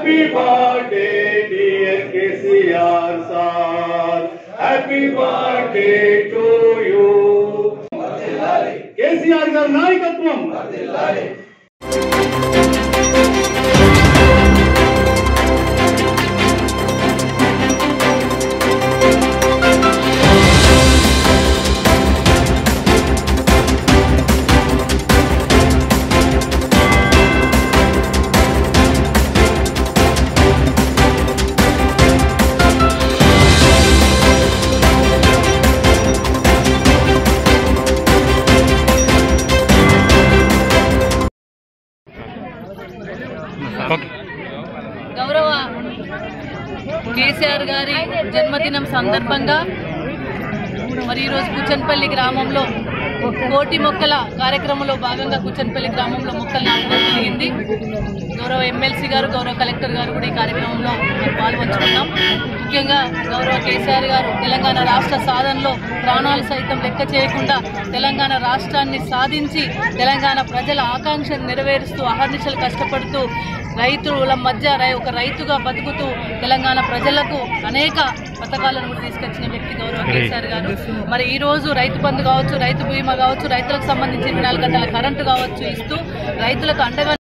Happy birthday, dear KCR sir. Happy birthday to you. KCR గారి నాయకత్వం గౌరవ కేసీఆర్ గారి జన్మదినం సందర్భంగా మరి ఈరోజు కుచన్పల్లి గ్రామంలో కోటి మొక్కల కార్యక్రమంలో భాగంగా కుచన్పల్లి గ్రామంలో మొక్కలు నాటడం జరిగింది గౌరవ ఎమ్మెల్సీ గారు గౌరవ కలెక్టర్ గారు కూడా ఈ కార్యక్రమంలో మరి పాల్పంచుకున్నాం ముఖ్యంగా గౌరవ కేసీఆర్ గారు తెలంగాణ రాష్ట్ర సాధనలో ప్రాణాలు సైతం లెక్క చేయకుండా తెలంగాణ రాష్ట్రాన్ని సాధించి తెలంగాణ ప్రజల ఆకాంక్షను నెరవేరుస్తూ అహర్నిశలు కష్టపడుతూ రైతుల మధ్య రై- ఒక రైతుగా బతుకుతూ తెలంగాణ ప్రజలకు అనేక పథకాలను కూడా తీసుకొచ్చిన వ్యక్తి గౌరవ కేసీఆర్ గారు మరి ఈ రోజు రైతు బంధు కావచ్చు రైతు బీమా కావచ్చు రైతులకు సంబంధించి ఇరవై నాలుగు గంటల కరెంటు కావచ్చు ఇస్తూ రైతులకు అండగా